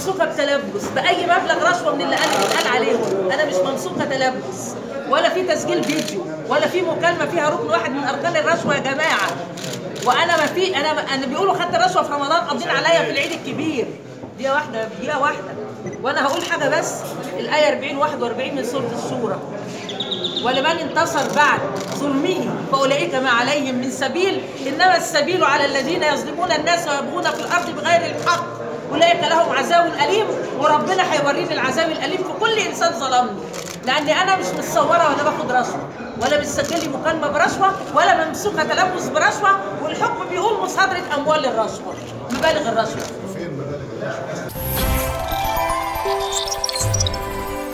ممسوكه بتلبس باي مبلغ رشوه من اللي قال اتقال عليهم انا مش ممسوكه تلبس ولا في تسجيل فيديو ولا في مكالمه فيها ركن واحد من اركان الرشوه يا جماعه وانا ما في انا انا بيقولوا خدت رشوه في رمضان قابضين عليا في العيد الكبير دقيقه واحده دقيقه واحده وانا هقول حاجه بس الايه 40 41 من سوره الشورى ولمن انتصر بعد ظلمه فاولئك ما عليهم من سبيل انما السبيل على الذين يظلمون الناس ويبغون في الارض بغير الحق اولئك لهم عذاب اليم وربنا هيوريني العذاب الاليم في كل انسان ظلمني لاني انا مش متصوره ولا باخد رشوه ولا بتسجل لي مكالمه برشوه ولا ممسوكه تلبس برشوه والحكم بيقول مصادره اموال الرشوه مبالغ الرشوه